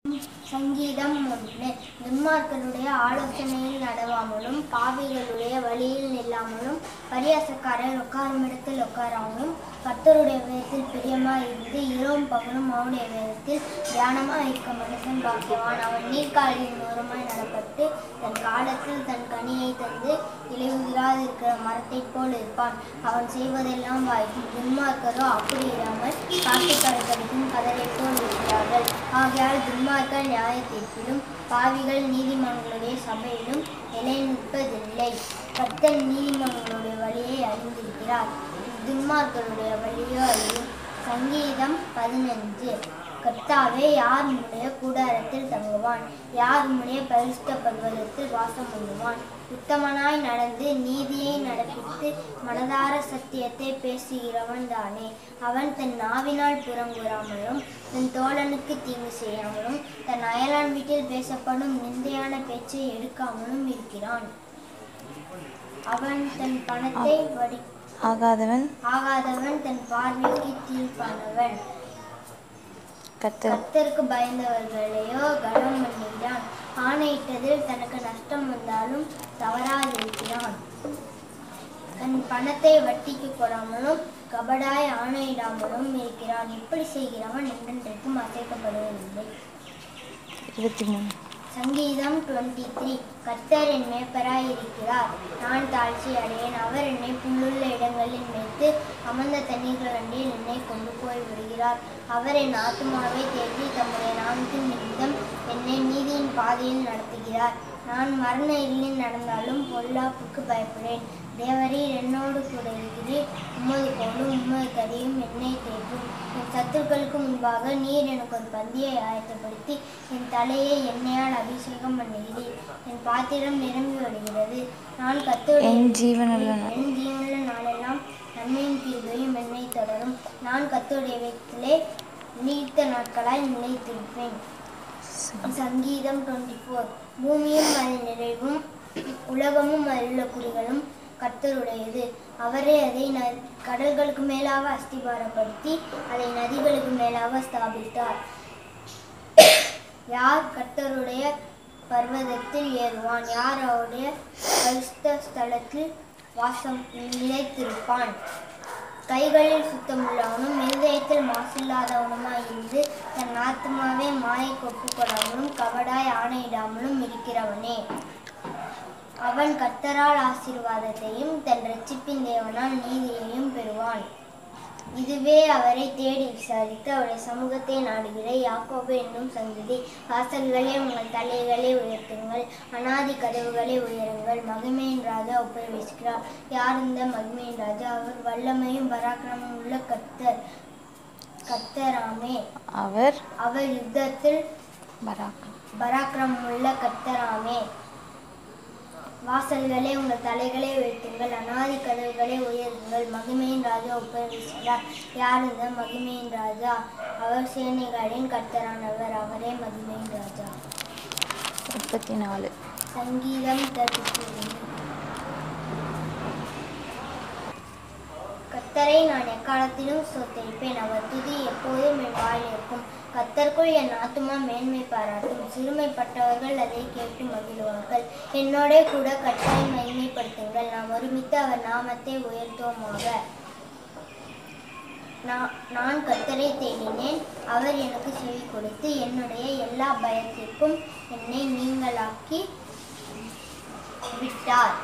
சங்கீதம் ஒன்று துன்மார்க்கருடைய ஆலோசனையில் நடவாமலும் பாவிகளுடைய வழியில் நில்லாமலும் பரியாசக்காரர் உட்காரும் இடத்தில் உட்காராமலும் கர்த்தருடைய வேதத்தில் பிரியமாய் இருந்து இரவும் பகலும் அவனுடைய வேதத்தில் தியானமாய் இருக்க மனுஷன் பாக்கியவான் அவன் நீர்க்காலின் ஓரமாய் நடப்பட்டு தன் காலத்தில் தன் கனியை தந்து இலையுதிராதிருக்கிற மரத்தைப் போல் இருப்பான் அவன் செய்வதெல்லாம் வாய்க்கும் துன்மார்க்கரோ அப்படி இராமல் காட்டுக்கரை கடிக்கும் கதரை போல் இருக்கிறார்கள் ஆகையால் துன்மார்க்கர் நியாய தீர்ப்பிலும் பாவிகள் நீதிமன்றங்களுடைய சபையிலும் நிலை நிற்பதில்லை கர்த்தர் நீதிமன்றங்களுடைய வழியை அறிந்திருக்கிறார் துன்மார்க்கருடைய வழியோ அறியும் சங்கீதம் பதினஞ்சு கர்த்தாவே யார் உம்முடைய கூடாரத்தில் தங்குவான் யார் உம்முடைய பரிசுத்த பர்வதத்தில் வாசம் பண்ணுவான் உத்தமனாய் நடந்து நீதியை நடப்பித்து மனதார சத்தியத்தை பேசுகிறவன் தானே அவன் தன் நாவினால் புறங்கூறாமலும் தன் தோழனுக்கு தீங்கு செய்யாமலும் தன் அயலான் வீட்டில் பேசப்படும் நிந்தையான பேச்சை எடுக்காமலும் இருக்கிறான் அவன் தன் பணத்தை வடி ஆகாதவன் ஆகாதவன் தன் பார்வைக்கு தீர்ப்பானவன் கர்த்தர் கர்த்தருக்கு பயந்தவர்களையோ கனம் பண்ணுகிறான் ஆணையிட்டதில் தனக்கு நஷ்டம் வந்தாலும் தவறாதிருக்கிறான் தன் பணத்தை வட்டிக்கு கொடாமலும் கபடாய் ஆணையிடாமலும் இருக்கிறான் இப்படி செய்கிறவன் என்றென்றைக்கும் அசைக்கப்படுவதில்லை இருபத்தி மூணு சங்கீதம் டுவெண்ட்டி த்ரீ கர்த்தர் என் மேய்ப்பராய் இருக்கிறார் நான் தாழ்ச்சி அடையேன் அவர் என்னை புல்லுள்ள இடங்களில் மேய்த்து அமர்ந்த தண்ணீர்கள் அண்டியில் என்னை கொண்டு போய் விடுகிறார் அவர் என் ஆத்துமாவை தேடி தம்முடைய நாமத்தின் நிமித்தம் என்னை நீதியின் பாதையில் நடத்துகிறார் நான் மரண இருளில் நடந்தாலும் பொல்லாப்புக்கு பயப்படேன் தேவரீர் என்னோடு கூட இருக்கிறீர் உமது கோலும் உமது கதியும் என்னை தேற்றும் என் சத்துருக்களுக்கு முன்பாக நீர் எனக்கு ஒரு பந்தியை ஆயத்தப்படுத்தி என் தலையை எண்ணெயால் அபிஷேகம் பண்ணுகிறீர் என் பாத்திரம் நிரம்பி வருகிறது நான் கத்தோடைய என் ஜீவனுள்ள நாள். என் ஜீவனுள்ள நாளெல்லாம் நன்மையும் தீர்வையும் என்னை தொடரும் நான் கத்தோடைய வீட்டிலே நீடித்த நாட்களாய் நிலைத்திருப்பேன் சங்கீதம் டுவெண்ட்டி ஃபோர் பூமியும் அதில் நிறைவும் உலகமும் அதில் உள்ள குடிகளும் கர்த்தருடையது அவரே அதை ந கடல்களுக்கு மேலாக அஸ்திபாரப்படுத்தி அதை நதிகளுக்கு மேலாக ஸ்தாபித்தார் யார் கர்த்தருடைய பர்வதத்தில் ஏறுவான் யார் அவருடைய பரிசுத்த ஸ்தலத்தில் வாசம் நிலைத்திருப்பான் கைகளில் சுத்தமுள்ளவனும் இருதயத்தில் மாசில்லாதவனுமாய் இருந்து தன் ஆத்மாவை மாயைக்கு ஒப்புக்கொடாமலும் கவடாய் ஆணையிடாமலும் இருக்கிறவனே அவன் கர்த்தரால் ஆசீர்வாதத்தையும் தன் ரட்சிப்பின் தேவனால் நீதியையும் பெறுவான் இதுவே அவரை தேடி விசாரித்து அவருடைய சமூகத்தை நாடுகிற யாக்கோபு என்னும் சந்ததி வாசல்களே உங்கள் தலைகளை உயர்த்துங்கள் அனாதி கதவுகளை உயருங்கள் மகிமையின் ராஜா உபயோகிக்கிறார் யார் இந்த மகிமையின் ராஜா அவர் வல்லமையும் பராக்கிரமும் உள்ள கர்த்தர் கர்த்தராமே அவர் அவர் யுத்தத்தில் பராக் பராக்கிரமம் உள்ள கர்த்தராமே வாசல்களே உங்கள் தலைகளை உயர்த்துங்கள் அனாதி கதவுகளை உயருங்கள் மகிமையின் ராஜா உபயோகிக்கிறார் யார் இந்த மகிமையின் ராஜா அவர் சேனைகளின் கர்த்தரானவர் அவரே மகிமையின் ராஜா முப்பத்தி நாலு சங்கீதம் தேர்ட்டி கர்த்தரை நான் எக்காலத்திலும் சொத்தரிப்பேன் அவர் துதி எப்போதும் என் வாயில் இருக்கும் கர்த்தருக்குள் என் ஆத்துமா மேன்மை பாராட்டும் சிறுமைப்பட்டவர்கள் அதை கேட்டு மகிழ்வார்கள் என்னோட கூட கர்த்தரை மகிமைப்படுத்துங்கள் நாம் ஒருமித்து அவர் நாமத்தை உயர்த்துவோமாக நான் நான் கர்த்தரை தேடினேன் அவர் எனக்கு செவி கொடுத்து என்னுடைய எல்லா பயத்திற்கும் என்னை நீங்களாக்கி விட்டார்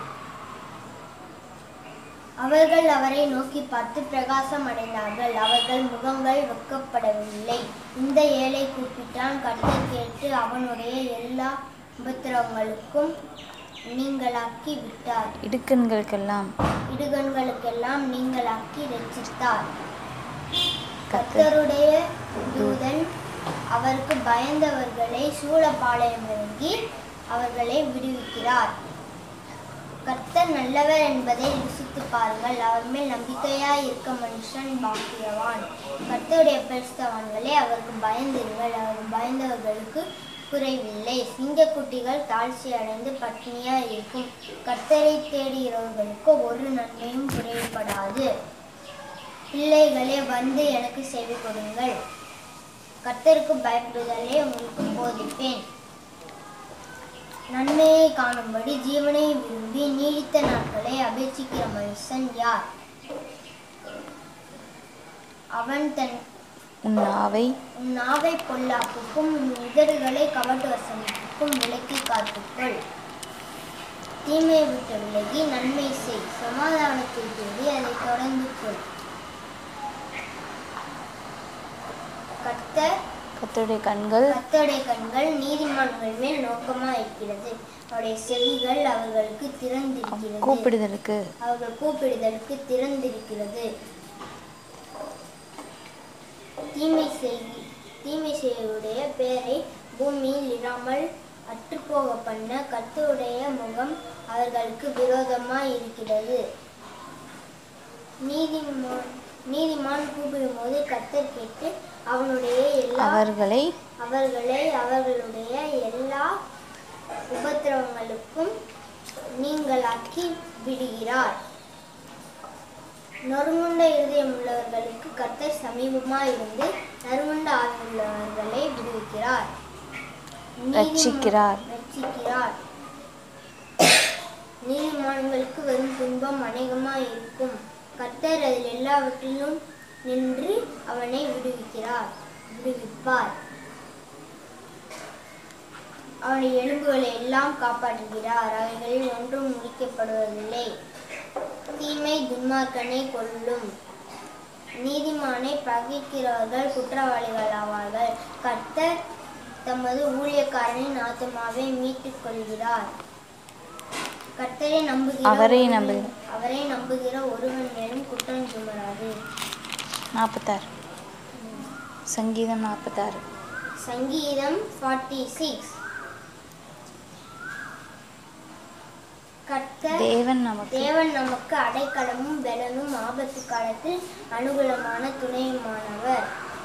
அவர்கள் அவரை நோக்கி பார்த்து பிரகாசம் அடைந்தார்கள் அவர்கள் முகங்கள் வெட்கப்படவில்லை இந்த ஏழை கூப்பிட்டான் கர்த்தர் கேட்டு அவனுடைய எல்லா உபத்திரவங்களுக்கும் நீங்களாக்கி விட்டார் இடுக்கண்களுக்கெல்லாம் இடுகண்களுக்கெல்லாம் நீங்களாக்கி ரட்சித்தார் கர்த்தர் கர்த்தருடைய தூதன் அவருக்கு பயந்தவர்களை சூழப்பாளையம் இறங்கி அவர்களை விடுவிக்கிறார் கர்த்தர் நல்லவர் என்பதை ருசித்து பாருங்கள் அவர் மேல் நம்பிக்கையாய் இருக்க மனுஷன் பாக்கியவான் கர்த்தருடைய பரிசுத்தவான்களே அவருக்கு பயந்திருங்கள் அவருக்கு பயந்தவர்களுக்கு குறைவில்லை சிங்கக்குட்டிகள் தாழ்ச்சி அடைந்து பட்டினியாய் இருக்கும் கர்த்தரை தேடுகிறவர்களுக்கு ஒரு நன்மையும் குறைபடாது பிள்ளைகளே வந்து எனக்கு செவி கொடுங்கள் கர்த்தருக்கு பயப்படுதலே உங்களுக்கு போதிப்பேன் நன்மையை காணும்படி ஜீவனை விரும்பி நீடித்த நாட்களை அபேட்சிக்கிற மனுஷன் யார் அவன் தன் உன் நாவை உன் நாவை பொல்லாப்புக்கும் உன் உதடுகளை கவட்டு வசனத்துக்கும் விலக்கி காத்துக்கொள் தீமையை விட்டு விலகி நன்மை செய் சமாதானத்தை தேடி அதை தொடர்ந்து கொள் கர்த்தர் கர்த்தருடைய கண்கள் கர்த்தருடைய கண்கள் நீதிமான்கள் மேல் நோக்கமா இருக்கிறது அவருடைய செவிகள் அவர்களுக்கு திறந்திருக்கிறது கூப்பிடுதலுக்கு அவர்கள் கூப்பிடுதலுக்கு திறந்திருக்கிறது தீமை செய் தீமை செய்யுடைய பேரை பூமியில் இராமல் அற்றுப்போக பண்ண கர்த்தருடைய முகம் அவர்களுக்கு விரோதமாய் இருக்கிறது நீதிமான் நீதிமான் கூப்பிடும்போது கர்த்தர் கேட்டு அவனுடைய எல்லா அவர்களை அவர்களை அவர்களுடைய எல்லா உபத்திரவங்களுக்கும் நீங்களாக்கி விடுகிறார் நறுங்குண்ட இருதயம் உள்ளவர்களுக்கு கர்த்தர் சமீபமாய் இருந்து நறுங்குண்ட ஆவி உள்ளவர்களை விடுவிக்கிறார் நீதிமான் ரட்சிக்கிறார். ரட்சிக்கிறார் நீதிமான்களுக்கு வரும் துன்பம் அநேகமாய் இருக்கும் கர்த்தர் அதில் எல்லாவற்றிலும் நின்று அவனை விடுவிக்கிறார் விடுவிப்பார் அவனுடைய எலும்புகளை எல்லாம் காப்பாற்றுகிறார் அவைகளில் ஒன்றும் முடிக்கப்படுவதில்லை தீமை துன்மார்க்கனை கொல்லும் நீதிமானை பகைக்கிறவர்கள் குற்றவாளிகள் ஆவார்கள் கர்த்தர் தமது ஊழியக்காரனின் ஆத்மாவை மீட்டுக் கொள்கிறார் கர்த்தரை நம்புகிற அவரை ஒருவன்- நம்புகிற- அவரை நம்புகிற ஒருவன் மேலும் குற்றம் சுமராது நாற்பத்தாறு சங்கீதம் நாற்பத்தாறு சங்கீதம் ஃபார்ட்டி சிக்ஸ் கர்த்தர் தேவன் நமக்கு தேவன் நமக்கு அடைக்கலமும் பெலனும் ஆபத்து காலத்தில் அனுகூலமான துணையுமானவர்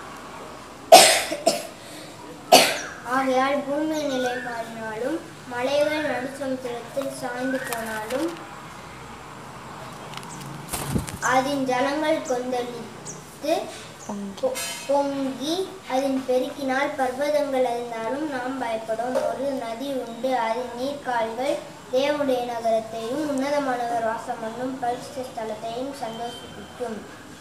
ஆகையால் பூமி நிலை மாறினாலும் மலைகள் நடுசமுத்திரத்தில் சாய்ந்து போனாலும் அதன் ஜலங்கள் கொந்தளித்து பொங்கி பொ- பொங்கி அதன் பெருக்கினால் பர்வதங்கள் அறிந்தாலும் நாம் பயப்படும் ஒரு நதி உண்டு அதன் நீர்க்கால்கள் தேவனுடைய நகரத்தையும் உன்னதமானவர் வாசம் பண்ணும் பரிசுத்த ஸ்தலத்தையும் சந்தோஷிப்பிக்கும்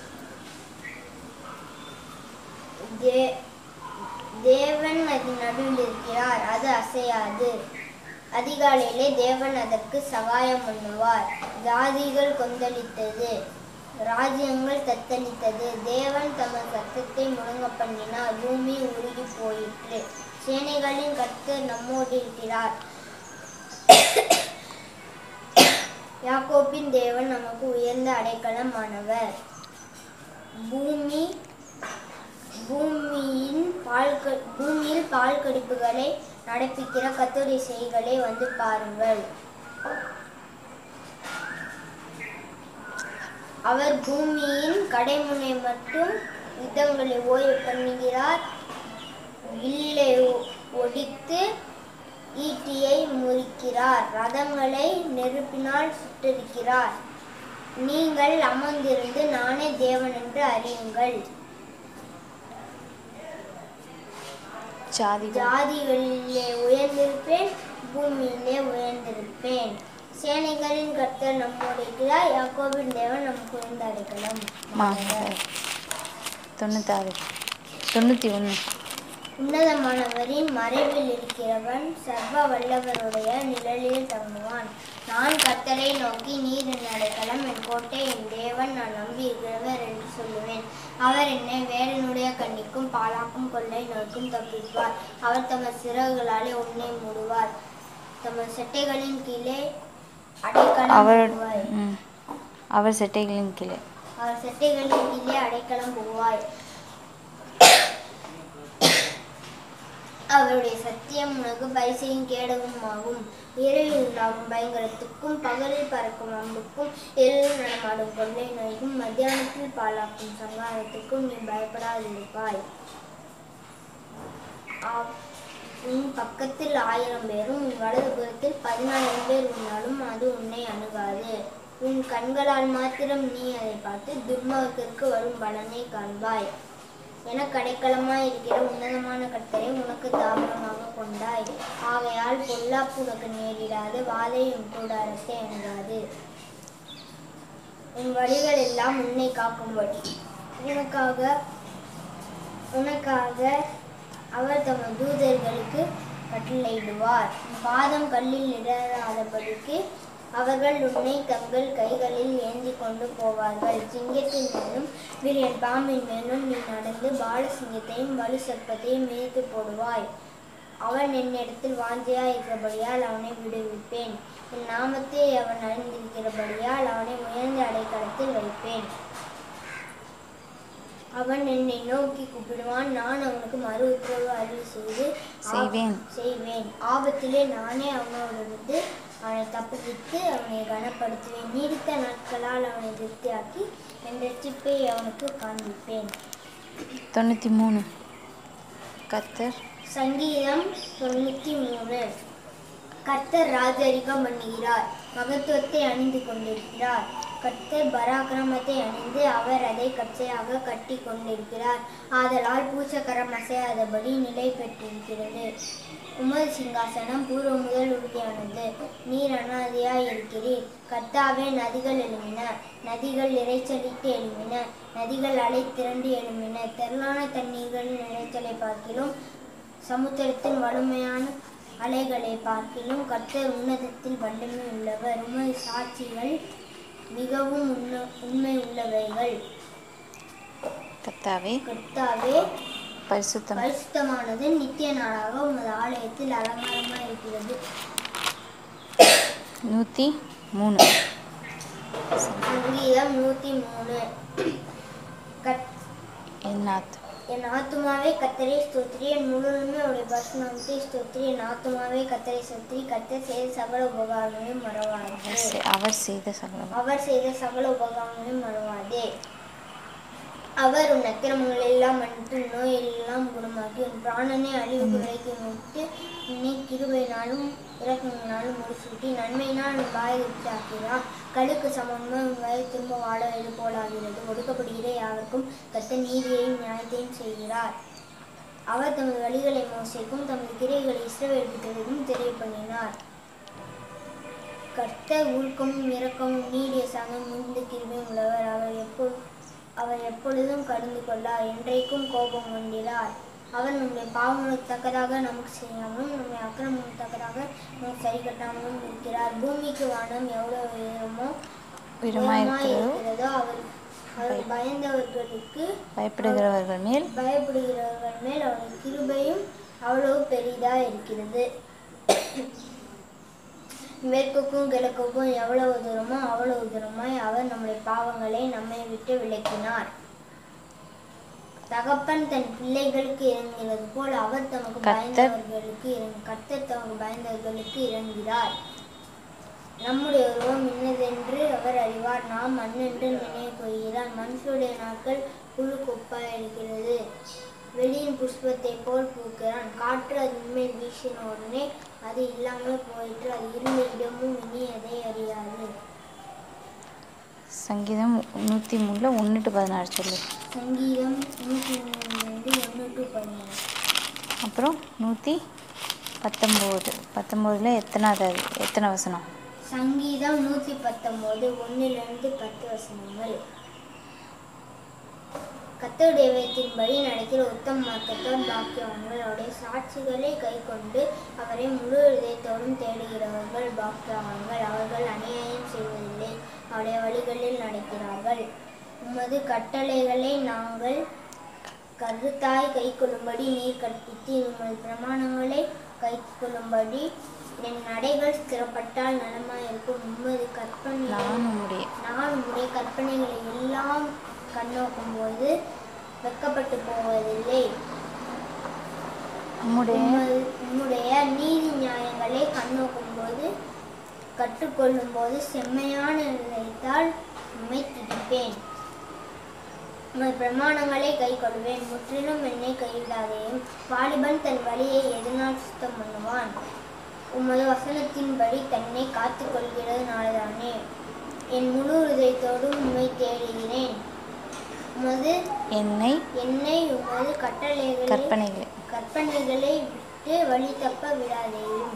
தே- தேவன் அதன் நடுவில் இருக்கிறார் அது அசையாது அதிகாலையிலே தேவன் அதற்கு சகாயம் பண்ணுவார் ஜாதிகள் கொந்தளித்தது ராஜ்யங்கள் தத்தளித்தது தேவன் தமது சத்தத்தை முழங்க பண்ணினார் பூமி உருகி போயிற்று சேனைகளின் கர்த்தர் நம்மோடு இருக்கிறார் யாக்கோப்பின் தேவன் நமக்கு உயர்ந்த அடைக்கலமானவர் பூமி பூமியின் பால் க- பூமியில் பால் கடிப்புகளை நடப்பிக்கிற கத்தோடைய செய்களை வந்து பாருங்கள் அவர் பூமியின் கடைமுனை மட்டும் யுத்தங்களை ஓய்வு பண்ணுகிறார் வில்லை ஒ- ஒடித்து ஈட்டியை முறிக்கிறார் ரதங்களை நெருப்பினால் சுட்டரிக்கிறார் நீங்கள் அமர்ந்திருந்து நானே தேவன் என்று அறியுங்கள் ஜாதிகள் ஜாதிகளிலே உயர்ந்திருப்பேன் பூமியிலே உயர்ந்திருப்பேன் சேனைகளின் கர்த்தர் நம்மோடு இருக்கிறார் யாக்கோபின் தேவன் நமக்கு உயர்ந்த அடைக்கலம் மாணவர் தொண்ணூத்தாறு தொண்ணூற்றி ஒன்று உன்னதமானவரின் மறைவில் இருக்கிறவன் சர்வ வல்லவருடைய நிழலில் தங்குவான் நான் கர்த்தரை நோக்கி நீர் என் அடைக்கலம் என் கோட்டை என் தேவன் நான் நம்பி இருக்கிறவர் என்று சொல்லுவேன் அவர் என்னை வேடனுடைய கண்ணிக்கும் பாலாக்கும் கொள்ளை நோக்கும் தப்பிப்பார் அவர் தமது சிறகுகளாலே உன்னை மூடுவார் தமது செட்டைகளின் கீழே அடைக்கலம் அவர் புகுவாய். ம். அவர் செட்டைகளின் கீழே அவர் செட்டைகளின் கீழே அடைக்கலம் புகுவாய் அவருடைய சத்தியம் உனக்கு பரிசையும் கேடவும் ஆகும் இரவில் உண்டாகும் பயங்கரத்துக்கும் பகலில் பறக்கும் அம்புக்கும் இரவில் நடமாடும் கொள்ளை நோய்க்கும் மத்தியானத்தில் பாலாக்கும் சங்காரத்துக்கும் நீ பயப்படாதிருப்பாய் ஆ- உன் பக்கத்தில் ஆயிரம் பேரும் உன் வலதுபுறத்தில் பதினாயிரம் பேர் உன்னாலும் அது உன்னை அணுகாது உன் கண்களால் மாத்திரம் நீ அதை பார்த்து துர்மார்க்கத்திற்கு வரும் பலனை காண்பாய் எனக்கு அடைக்கலமாய் இருக்கிற உன்னதமான கர்த்தரை உனக்கு தாபனமாக கொண்டாய் ஆகையால் பொல்லாப்பு உனக்கு நேரிடாது வாதை உன் கூடாரத்தை அணுகாது உன் வழிகள் எல்லாம் உன்னை காக்கும்படி உனக்காக உனக்காக அவர் தமது தூதர்களுக்கு கட்டளையிடுவார் உன் பாதம் கல்லில் இடராதபடிக்கு அவர்கள் உன்னை தங்கள் கைகளில் ஏந்தி கொண்டு போவார்கள் சிங்கத்தின் மேலும் விரியன் பாம்பின் மேலும் நீ நடந்து பாலசிங்கத்தையும் வலு சர்ப்பத்தையும் மிதித்து போடுவாய் அவன் என்னிடத்தில் வாஞ்சையா இருக்கிறபடியால் அவனை விடுவிப்பேன் என் நாமத்தை அவன் அறிந்திருக்கிறபடியால் அவனை உயர்ந்த அடைக்கலத்தில் வைப்பேன் அவன் என்னை நோக்கி கூப்பிடுவான் நான் அவனுக்கு மறு உத்தரவு அருள் செய்து ஆ- செய்வேன். செய்வேன் ஆபத்திலே நானே அவனோடிருந்து அவனை தப்புவித்து அவனை கனப்படுத்துவேன் நீடித்த நாட்களால் அவனை திருப்தியாக்கி என் ரட்சிப்பை அவனுக்கு காண்பிப்பேன் தொண்ணூற்றி மூணு கத்தர் சங்கீதம் தொண்ணூத்தி மூணு கர்த்தர் ராஜரிகம் பண்ணுகிறார் மகத்துவத்தை அணிந்து கொண்டிருக்கிறார் கர்த்தர் பராக்கிரமத்தை அணிந்து அவர் அதை கச்சையாக கட்டி கொண்டிருக்கிறார் ஆதலால் பூச்சக்கரம் அசையாதபடி நிலை பெற்றிருக்கிறது உமது சிங்காசனம் பூர்வ முதல் உறுதியானது நீர் அனாதியாய் இருக்கிறீர் கர்த்தாவே நதிகள் எழுமின நதிகள் இறைச்சலிட்டு எழுமின நதிகள் அலை திரண்டு எழுமின திரளான தண்ணீர்களின் இறைச்சலை பார்க்கிலும் சமுத்திரத்தின் வலிமையான அலைகளை பார்க்கிலும் கர்த்தர் உன்னதத்தில் வல்லமை உள்ளவர் உமது சாட்சிகள் மிகவும் உண்மை உண்மை உள்ளவைகள் கத்தாவே கர்த்தாவே பரிசுத்தம் பரிசுத்தமானது நித்திய நாளாக உமது ஆலயத்தில் அலங்காரமாக இருக்கிறது நூற்றி மூணு சங்கீதம் நூத்தி மூணு கத் என் ஆத்து என் ஆத்துமாவே கத்தரை ஸ்தோத்திரி என் முழுவதுமே அவருடைய பசுநாமத்தை ஸ்தோத்திரி என் ஆத்துமாவே கத்தரை ஸ்தோத்திரி கத்தர் செய்த சகல உபகாரங்களையும் மறவாதே அவர் செ- அவர் செய்த சகலம் அவர் செய்த சகல உபகாரங்களையும் மறவாதே அவர் உன் அக்கிரமங்கள் எல்லாம் மன்னித்து உன் நோய் எல்லாம் குணமாக்கி உன் பிராணனை அழிவுக்கு விலைக்கு மீட்டு உன்னை கிருபையினாலும் இறக்கங்களினாலும் முடிசூட்டி நன்மையினால் உன் வாயை விட்டாக்கிறார் கழுக்கு சமமாக உன் வாயை திரும்ப வாழ இது போலாகிறது ஒடுக்கப்படுகிற யாருக்கும் கத்த நீதியையும் நியாயத்தையும் செய்கிறார் அவர் தமது வழிகளை மோசைக்கும் தமது கிரைகளை இஸ்ரவேலுக்கும் தெரிய பண்ணினார் கர்த்தர் ஊழ்க்கமும் இரக்கமும் நீடிய சாமம் மிகுந்த கிருபையும் உள்ளவர் அவர் எப்போ அவர் எப்பொழுதும் கடிந்து கொள்ளார் என்றைக்கும் கோபம் கொண்டிறார் அவர் நம்முடைய பாவங்களுக்கு தக்கதாக நமக்கு செய்யாமலும் நம்முடைய அக்கிரமங்களுக்கு தக்கதாக நமக்கு சரி கட்டாமலும் இருக்கிறார் பூமிக்கு வானம் எவ்வளவு உயரமோ உயரமாய் உயரமாய் இருக்கிறதோ இருக்கிறதோ அவர் அவர் பயந்தவர்களுக்கு பயப்படுகிறவர்கள் மேல் பயப்படுகிறவர்கள் மேல் அவருடைய கிருபையும் அவ்வளவு பெரிதா இருக்கிறது மேற்குக்கும் கிழக்குக்கும் எவ்வளவு தூரமோ அவ்வளவு தூரமாய் அவர் நம்முடைய பாவங்களை நம்மை விட்டு விலக்கினார் தகப்பன் தன் பிள்ளைகளுக்கு இறங்குகிறது போல் அவர் தமக்கு கர்த்தர் பயந்தவர்களுக்கு இறங்கு கர்த்தர் தமக்கு பயந்தவர்களுக்கு இறங்குகிறார் நம்முடைய உருவம் இன்னதென்று அவர் அறிவார் நாம் மண்ணென்று நினைவு கொள்கிறார் மனுஷருடைய நாட்கள் புழு கொப்பாய் இருக்கிறது வெளியின் புஷ்பத்தை போல் பூக்கிறான் காற்று அது மேல் வீசின உடனே அது இல்லாமல் போயிற்று அது இருந்த இடமும் இனி அதை அறியாது சங்கீதம் நூற்றி மூணில் ஒன்று டு பதினாறு சொல்லு சங்கீதம் நூற்றி மூணுலேருந்து ஒன்று டு பதினேழு அப்புறம் நூற்றி பத்தொம்போது பத்தொம்போதில் எத்தனாவது அது? எத்தனை வசனம் சங்கீதம் நூற்றி பத்தொம்போது ஒன்றிலிருந்து பத்து வசனங்கள் கத்தருடைய வேத்தின்படி நடக்கிற உத்தம மார்க்கத்தால் பாக்கியவான்கள் அவருடைய சாட்சிகளை கைக்கொண்டு அவரை முழு இதயத்தோடும் தேடுகிறவர்கள் பாக்கியவான்கள் அவர்கள் அநியாயம் செய்வதில்லை அவருடைய வழிகளில் நடக்கிறார்கள் உமது கட்டளைகளை நாங்கள் கருத்தாய் கைக்கொள்ளும்படி நீர் கற்பித்து உமது பிரமாணங்களை கைக்கொள்ளும்படி என் நடைகள் ஸ்திரப்பட்டால் நலமாயிருக்கும் உமது கற்பனை நான் உம்முடைய நான் உம்முடைய கற்பனைகளை எல்லாம் கண்ணோக்கும் போது வெட்கப்பட்டு போவதில்லை உம்முடைய உமது உம்முடைய நீதி நியாயங்களை கண்ணோக்கும் போது கற்றுக்கொள்ளும் போது செம்மையான நிலைத்தால் உம்மை துதிப்பேன் உமது பிரமாணங்களை கைக்கொள்வேன் முற்றிலும் என்னை கைவிடாதேயும் வாலிபன் தன் வழியை எதனால் சுத்தம் பண்ணுவான் உமது வசனத்தின்படி தன்னை காத்துக் கொள்கிறதுனாலதானே என் முழு இதயத்தோடும் உம்மை தேடுகிறேன் உமது என்னை என்னை உமது கட்டளைகளை கற்பனைகளை கற்பனைகளை விட்டு வழி தப்ப விடாதேயும்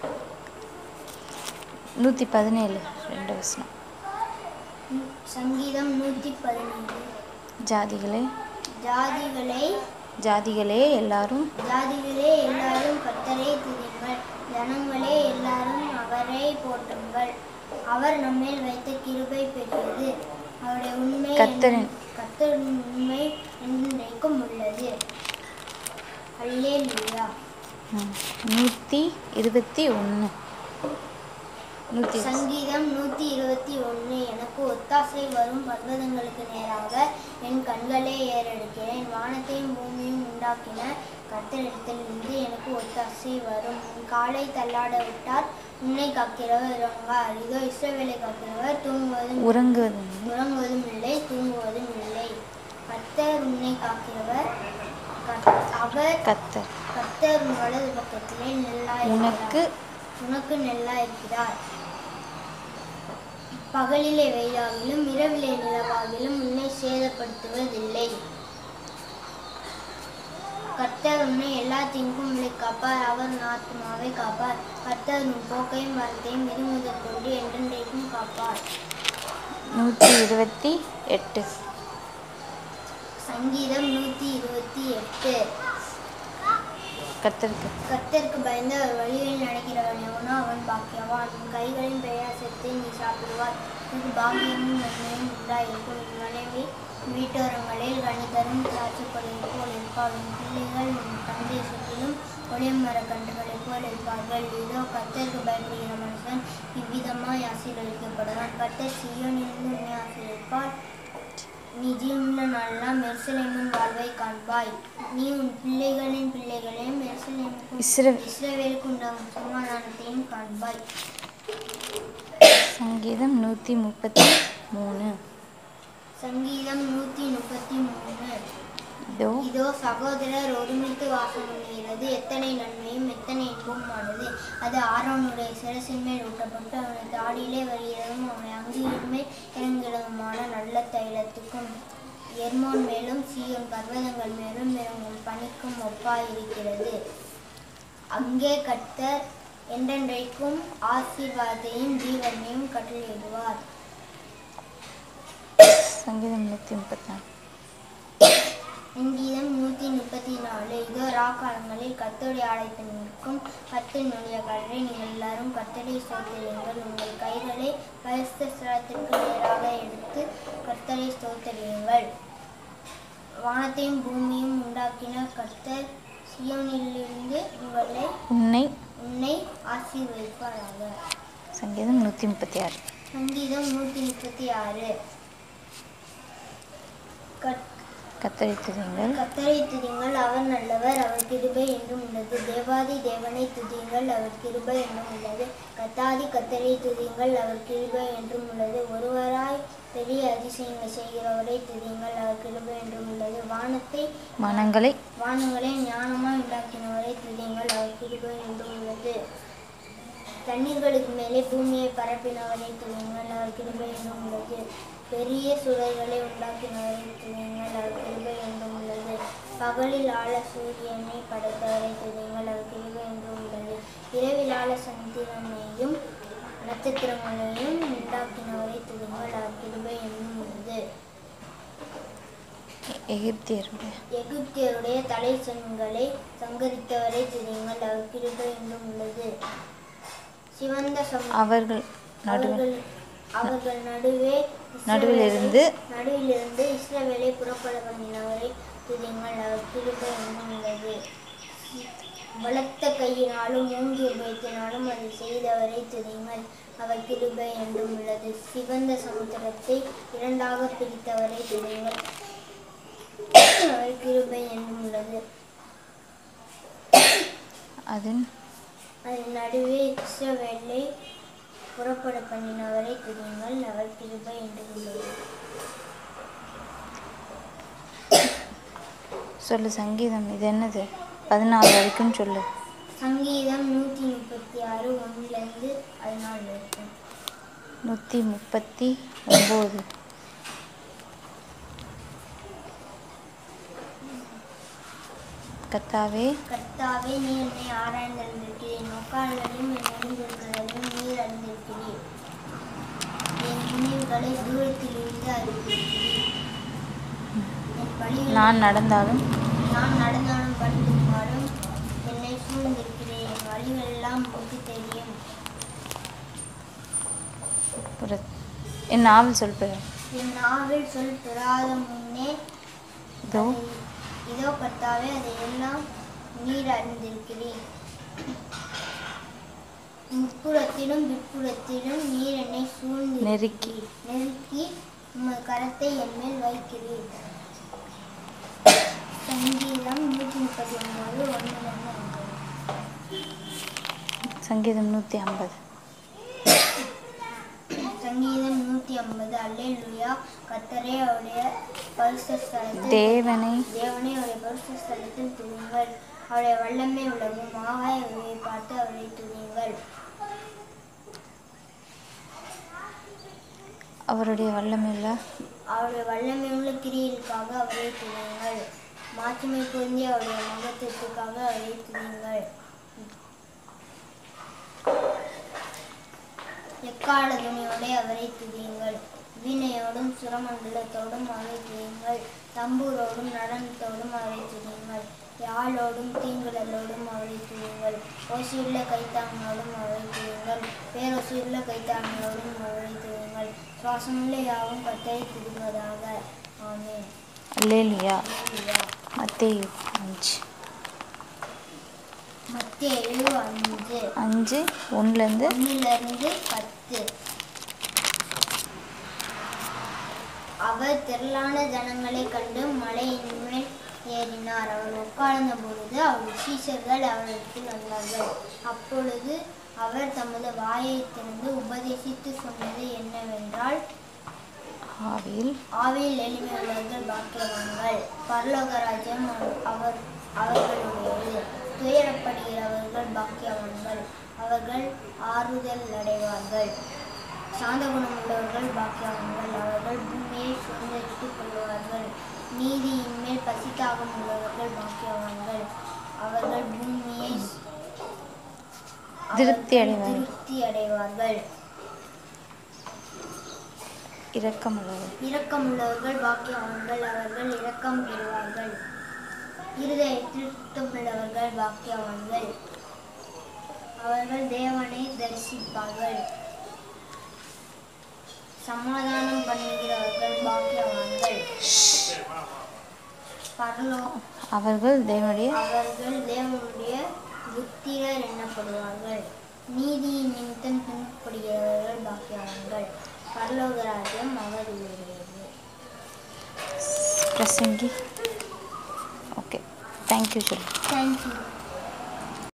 நூற்றி பதினேழு ரெண்டு வசனம் சங்கீதம் நூற்றி பதினேழு ஜாதிகளே ஜாதிகளை ஜாதிகளே எல்லாரும் ஜாதிகளே எல்லாரும் கர்த்தரை துதிங்கள் ஜனங்களே எல்லாரும் அவரை போற்றுங்கள் அவர் நம்மேல் வைத்த கிருபை பெரியது அவருடைய உண்மை கர்த்தரின். கர்த்தரின் உண்மை என்றைக்கும் உள்ளது அல்லேலூயா ம், நூற்றி இருபத்தி ஒன்று நூற்றி சங்கீதம் நூற்றி இருபத்தி ஒன்று எனக்கு ஒத்தாசை வரும் பர்வதங்களுக்கு நேராக என் கண்களை ஏறெடுக்கிறேன் வானத்தையும் பூமியும் உண்டாக்கின கர்த்தரிடத்திலிருந்து எனக்கு ஒத்தாசை வரும் உன் காலை தள்ளாட விட்டால் உன்னை காக்கிறவர் உறங்கார் இதோ இஸ்ரவேலை காக்கிறவர் தூங்குவதும் உறங்குவது உறங்குவதும் இல்லை தூங்குவதும் இல்லை கர்த்தர் உன்னை காக்கிறவர் கர்த்- அவர் கத்தர் கர்த்தர் உன் வலது பக்கத்திலே நெல்லாய் உனக்கு உனக்கு நெல்லா இருக்கிறார் பகலிலே வெயிலாகிலும் இரவிலே நிலவாகிலும் உன்னை சேதப்படுத்துவதில்லை கர்த்தர் உன்னை எல்லா தீங்கும் உன்னை காப்பார் அவர் உன் ஆத்துமாவை காப்பார் கர்த்தர் உன் போக்கையும் வரத்தையும் இது முதல் கொண்டு என்றென்றைக்கும் காப்பார் நூற்றி இருபத்தி எட்டு சங்கீதம் நூற்றி இருபத்தி எட்டு கத்தருக்கு கர்த்தருக்கு பயந்து அவர் வழியில் நடக்கிறவன் எவனோ அவன் பாக்கியவான் உன் கைகளின் பிரயாசத்தை நீ சாப்பிடுவார் உனக்கு பாக்கியமும் நன்மையும் உண்டாயிருக்கும் உன் மனைவி வீட்டோரங்களில் கணிதரும் திராட்சைப்பொழிவு போல் இருப்பாள் உன் பிள்ளைகள் உன் தந்தை சுற்றிலும் ஒளிய மரக்கன்றுகளைப் போல் இருப்பார்கள் இதோ கர்த்தருக்கு பயப்படுகிற மனுஷன் இவ்விதமாய் ஆசீர்வதிக்கப்படுவான் கர்த்தர் சீயோனிலிருந்து உன்னை ஆசீர்வதிப்பார் நீ ஜீவனுள்ள நாளெல்லாம் எருசலேமின் வாழ்வை காண்பாய் நீ உன் பிள்ளைகளின் பிள்ளைகளையும் எருசலேமுக்கும் இஸ்ர இஸ்ரவேலுக்கு உண்டாகும் சமாதானத்தையும் காண்பாய் சங்கீதம் நூற்றி முப்பத்தி மூணு சங்கீதம் நூற்றி முப்பத்தி மூணு இதோ இதோ சகோதரர் ஒருமித்து வாசம் பண்ணுகிறது எத்தனை நன்மையும் எத்தனை இன்பமானது அது ஆரோனுடைய சிரசின் மேல் ஊட்டப்பட்டு அவனை தாடியிலே வருகிறதும் அவனை அங்கியின் மேல் இறங்குகிறதுமான நல்ல தைலத்துக்கும் எர்மோன் மேலும் சீயோன் பர்வதங்கள் மேலும் இறங்கும் பனிக்கும் ஒப்பாயிருக்கிறது அங்கே கர்த்தர் என்றென்றைக்கும் ஆசீர்வாதத்தையும் ஜீவனையும் கட்டளையிடுவார் சங்கீதம் நூற்றி முப்பத்தி நாலு சங்கீதம் நூற்றி முப்பத்தி நாலு இதோ ராக்காலங்களில் கத்தோடி ஆலயத்தில் நிற்கும் பத்து நுழையக்காரரை நீங்கள் எல்லாரும் கத்தரை ஸ்தோத்தரியுங்கள் உங்கள் கைகளை பரிசுத்தலத்திற்கு நேராக எடுத்து கர்த்தரை ஸ்தோத்தரியுங்கள் வானத்தையும் பூமியும் உண்டாக்கின கர்த்தர் சியோனிலிருந்து உங்களை உன்னை உன்னை ஆசீர்வதிப்பாராக சங்கீதம் நூற்றி முப்பத்தி ஆறு சங்கீதம் நூற்றி முப்பத்தி ஆறு கத் கத்தரை துதியுங்கள் கத்தரை துதிங்கள் அவர் நல்லவர் அவர் கிருபை என்றும் உள்ளது தேவாதி தேவனை துதியுங்கள் அவர் கிருபை என்றும் உள்ளது கத்தாதி கத்தரை துதியுங்கள் அவர் கிருபை என்றும் உள்ளது ஒருவராய் பெரிய அதிசயங்கள் செய்கிறவரை துதியுங்கள் அவர் கிருபை என்றும் உள்ளது வானத்தை மனங்களை வானங்களை ஞானமாய் உண்டாக்கினவரை துதியுங்கள் அவர் கிருபை என்றும் உள்ளது தண்ணீர்களுக்கு மேலே பூமியை பரப்பினவரை துதியுங்கள் அவர் கிருபை என்றும் உள்ளது பெரிய சுடர்களை உண்டாக்கினவரை துதியுங்கள் அவர் கிருபை என்றும் உள்ளது பகலில் ஆள சூரியனை படைத்தவரை துதியுங்கள் அவர் கிருபை என்றும் உள்ளது இரவில் ஆள சந்திரனையும் நட்சத்திரங்களையும் உண்டாக்கினவரை துதியுங்கள் அவர் கிருபை என்றும் உள்ளது எகிப்தியருடைய எகிப்தியருடைய தலை சன்களை சங்கரித்தவரை துதியுங்கள் அவர் கிருபை என்றும் உள்ளது சிவந்த சம் அவர்கள் நடுவில் அவர்கள் அவர்கள் நடுவே நடுவில் இருந்து நடுவிலிருந்து இஸ்ரவேலை புறப்பட பண்ணினவரை துதியுங்கள் அவர் கிருபை என்றும் உள்ளது பலத்த கையினாலும் மூங்கி உபயத்தினாலும் அதை செய்தவரை துதியுங்கள் அவர் கிருபை என்றும் உள்ளது சிவந்த சமுத்திரத்தை இரண்டாக பிரித்தவரை துதியுங்கள் அவர் கிருபை என்றும் உள்ளது அதன் அதன் நடுவே இஸ்ரவேலை புறப்பட பண்ணினவரை துதியுங்கள் அவர் கிருபை என்றும் உள்ளது சொல்லு சங்கீதம் இது என்னது பதினாலு வரைக்கும் சொல்லு சங்கீதம் நூற்றி முப்பத்தி ஆறு ஒன்றுலேருந்து பதினாலு வரைக்கும் நூற்றி முப்பத்தி ஒம்பது கர்த்தாவே கர்த்தாவே நீர் என்னை ஆராய்ந்திருக்கிறேன் நோக்காளரையும் என் நெடுஞ்சுருக்களையும் நீர் அறிந்திருக்கிறீர் என் நினைவுகளை தூரத்திலிருந்து அறிந்திருக்கிறீர் என் வழிகளை நான் நடந்தாலும் நான் நடந்தாலும் படுத்திருந்தாலும் என்னை சூழ்ந்திருக்கிறேன் என் வழிகள் எல்லாம் உனக்கு தெரியும் புற- என் நாவல் சொல் பெற என் நாவில் சொல் பெறாத முன்னே இதோ அதை- இதோ கர்த்தாவே அதை எல்லாம் நீர் அறிந்திருக்கிறேன் முப்புறத்திலும் பிற்புறத்திலும் நீர் என்னை சூழ்ந்து நெருக்கி. நெருக்கி உமது கரத்தை என் மேல் வைக்கிறீர் சங்கீதம் நூற்றி முப்பத்தி ஒன்பது ஒன்று சங்கீதம் நூற்றி ஐம்பது சங்கீதம் நூற்றி ஐம்பது அல்லேலூயா கத்தரே அவருடைய பரிசுத்த ஸ்தலத்தில் தேவனை தேவனே அவருடைய பரிசுத்த ஸ்தலத்தில் துணிங்கள் அவருடைய வல்லமை உலகம் ஆகாய ஒளியை பார்த்து அவரை துணிங்கள் அவருடைய வல்லமையுள்ள அவருடைய வல்லமை உள்ள கிரியைகளுக்காக அவரை துணிங்கள் மாட்சிமை பொருந்திய அவருடைய மகத்துவத்துக்காக அவரை துணிங்கள் எக்கால துணியோടെ அவரை துதியுங்கள் வீணையோடும் சுரமண்டலத்தோடும் அவரை துதியுங்கள் தம்பூரோடும் நடனத்தோடும் அவரை துதியுங்கள் யாழோடும் தீங்குழலோடும் அவரை துதியுங்கள் ஓசையுள்ள கைத்தாங்களோடும் அவரை துதியுங்கள் பேரோசையுள்ள கைத்தாங்களோடும் அவரை துதியுங்கள் சுவாசமுள்ள யாவும் கத்தரை துதிப்பதாக ஆமென் அல்லேலியா அல்லேலூயா. மத்தேயு அஞ்சு மத்தேயு அஞ்சு அஞ்சு ஒன்றுலேருந்து ஒன்னிலிருந்து பத்து அவர் திரளான ஜனங்களை கண்டு மலையின் மேல் ஏறினார் அவர் உட்கார்ந்த பொழுது அவர் சீஷர்கள் அவரிடத்தில் வந்தார்கள் அப்பொழுது அவர் தமது வாயை திறந்து உபதேசித்து சொன்னது என்னவென்றால் ஆவியில் ஆவியில் எளிமையுள்ளவர்கள் பாக்கியவான்கள் பரலோக ராஜ்யம் அவர் அவர்களுடையது துயரப்படுகிறவர்கள் பாக்கியவான்கள் அவர்கள் ஆறுதல் அடைவார்கள் சாந்த குணமுள்ளவர்கள் பாக்கியவான்கள் அவர்கள் பூமியை சுதந்திரித்துக் கொள்வார்கள் நீதியின் மேல் பசித்தாகம் உள்ளவர்கள் பாக்கியவான்கள் அவர்கள் பூமியை திருப்தி அவர்கள் அடைவார்கள். திருப்தி அடைவார்கள் இரக்கமுள்ளவர் இரக்கமுள்ளவர்கள் பாக்கியவான்கள் அவர்கள் இரக்கம் பெறுவார்கள் இருதயத்தில் சுத்தமுள்ளவர்கள் பாக்கியவான்கள் அவர்கள் தேவனை தரிசிப்பார்கள் சமாதானம் பண்ணுகிறவர்கள் பாக்கியவான்கள் பரலோ அவர்கள் தேவனுடைய அவர்கள் தேவனுடைய புத்திரர் எண்ணப்படுவார்கள் நீதியின் நிமித்தம் துன்பப்படுகிறவர்கள் பாக்கியவான்கள் பரலோக ராஜ்யம் அவர்களுடையது பிரசங்கி ஓகே தேங்க்யூ சொல்லு தேங்க்யூ